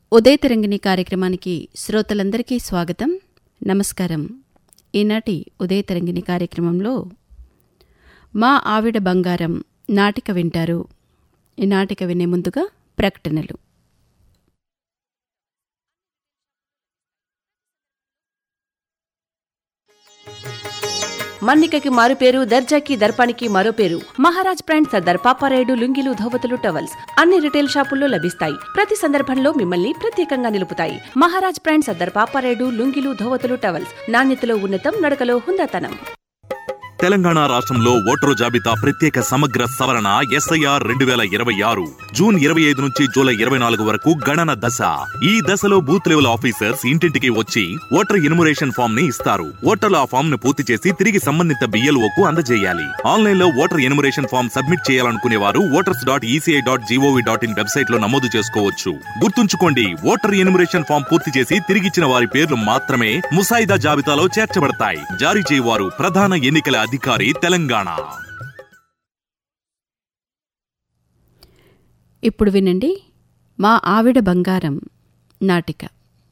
ఉదయ తరంగిణి కార్యక్రమానికి శ్రోతలందరికీ స్వాగతం నమస్కారం ఈనాటి ఉదయ తరంగిణి కార్యక్రమంలో మా ఆవిడ బంగారం నాటిక వింటారు ఈ నాటిక వినే ముందుగా ప్రకటనలు మన్నికకి మారు పేరు దర్జాకి దర్పానికి మరో పేరు మహారాజ్ బ్రాండ్ సర్దార్ పాపారాయుడు లుంగిలు ధోవతులు టవల్స్ అన్ని రిటైల్ షాపుల్లో లభిస్తాయి ప్రతి సందర్భంలో మిమ్మల్ని ప్రత్యేకంగా నిలుపుతాయి మహారాజ్ బ్రాండ్ సర్దార్ పాపారాయుడు లుంగిలు ధోవతులు టవల్స్ నాణ్యతలో ఉన్నతం నడకలో హుందాతనం తెలంగాణ రాష్ట్రంలో ఓటరు జాబితా ప్రత్యేక సమగ్ర సవరణ ఎస్ఐఆర్ రెండు వేల ఇరవై ఆరు జూన్ ఇరవై ఐదు నుంచి జూలై ఇరవై నాలుగు వరకు గణన దశ ఈ దశలో బూత్ లెవెల్ ఆఫీసర్స్ ఇంటింటికి వచ్చి ఓటర్ ఎన్యుమరేషన్ ఫామ్ ని ఇస్తారు ఓటర్లు ఆ ఫామ్ ను పూర్తి చేసి తిరిగి సంబంధిత బిఎల్ఓకు అందజేయాలి ఆన్లైన్ లో ఓటర్ ఎన్యుమరేషన్ ఫామ్ సబ్మిట్ చేయాలనుకునే వారు voters dot ECI dot G O V dot in website లో నమోదు చేసుకోవచ్చు గుర్తుంచుకోండి ఓటర్ ఎన్యుమరేషన్ ఫామ్ పూర్తి చేసి తిరిగిచ్చిన వారి పేర్లు మాత్రమే ముసాయిదా జాబితాలో చేర్చబడతాయి జారీ చేయవారు ప్రధాన ఎన్నికల అధికారి తెలంగాణ ఇప్పుడు వినండి మా ఆవిడ బంగారం నాటిక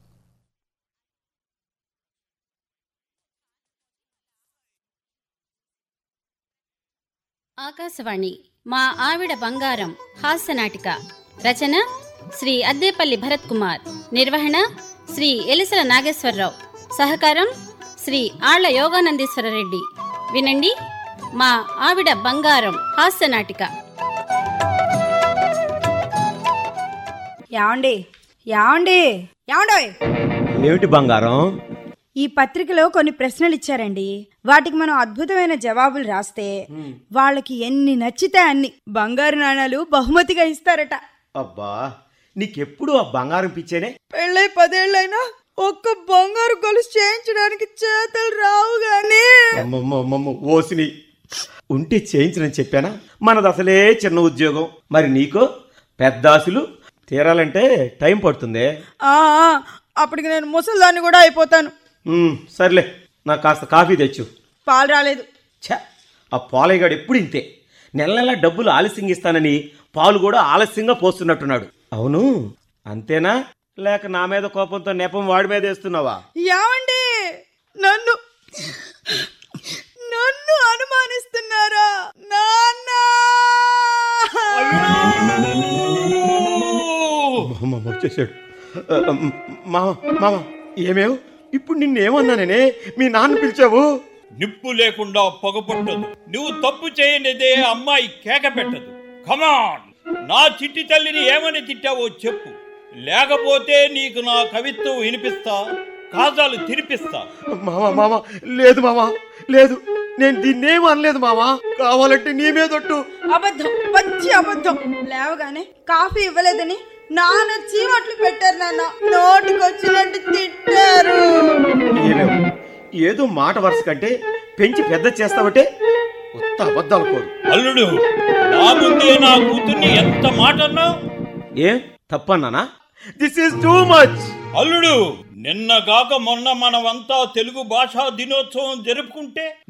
ఆకాశవాణి మా ఆవిడ బంగారం హాస్య నాటిక రచన శ్రీ అద్దేపల్లి భరత్ కుమార్ నిర్వహణ శ్రీ ఎలిసల నాగేశ్వరరావు సహకారం శ్రీ ఆళ్ల యోగానందీశ్వర రెడ్డి వినండి మా ఆవిడ బంగారం హాస్య నాటిక యాండి యాండి యాండోయ్ ఏమిటి బంగారం ఈ పత్రికలో కొన్ని ప్రశ్నలు ఇచ్చారండి వాటికి మనం అద్భుతమైన జవాబులు రాస్తే వాళ్ళకి ఎన్ని నచ్చితే అన్ని బంగారు నాణాలు బహుమతిగా ఇస్తారట అబ్బా నీకెప్పుడు ఆ బంగారం పిచ్చేనే పెళ్ళై పదేళ్ళైనా ఒక్క బంగారు గొలుసు చేయించడానికి చేతులు రావు గాని అమ్మమ్మమ్మమ్మ ఓసిని ఉంటే చేయించనని చెప్పానా మనది అసలే చిన్న ఉద్యోగం మరి నీకో పెద్ద ఆశలు తీరాలంటే టైం పడుతుంది ఆ, ఆ, అప్పటికి నేను ముసల్దాన్ని కూడా అయిపోతాను ఉమ్, సర్లే నాకు కాస్త కాఫీ తెచ్చు పాలు రాలేదు ఛ ఆ పాలయ్యగాడు ఎప్పుడు ఇంతే నెల నెల డబ్బులు ఆలస్యంగా ఇస్తానని పాలు కూడా ఆలస్యంగా పోస్తున్నట్టున్నాడు అవును అంతేనా లేక నా మీద కోపంతో నెపం వాడి మీద వేస్తున్నావా యావండి నన్ను నన్ను అనుమానిస్తున్నారా నాన్న అమ్మ వచ్చేసాడు ఆ, మామ మామ ఏమేవ్ ఇప్పుడు నిన్నేమన్నానే మీ నాన్న పిలిచావు నిప్పు లేకుండా పొగ పుట్టదు నువ్వు తప్పు చేయనిదే అమ్మాయి కేక పెట్టదు కమాన్ నా చిట్టి తల్లిని ఏమని తిట్టావో చెప్పు లేకపోతే నీకు నా కవిత్వం వినిపిస్తా కాజాలు తినిపిస్తా మామ మామ లేదు మామ లేదు నేను దీన్నేం అనలేదు మామ కావాలంటే నీ మీదొట్టు అబద్ధం పచ్చి అబద్ధం లేవగానే కాఫీ ఇవ్వలేదని నాన్న చీమట్లు పెట్టారు నాన్న నోటికొచ్చినట్టు తిట్టారు ఏమేవ్ ఏదో మాట వరుస కంటే పెంచి పెద్ద చేస్తావంటే ఉత్త అబద్ధాలు కోరు అల్లుడు నా ముందే నా కూతుర్ని ఎంత మాట అన్నావు ఏ తప్పన్నానా దిస్ ఈస్ టూ మచ్ అల్లుడు నిన్నగాక మొన్న మనమంతా తెలుగు భాషా దినోత్సవం జరుపుకుంటే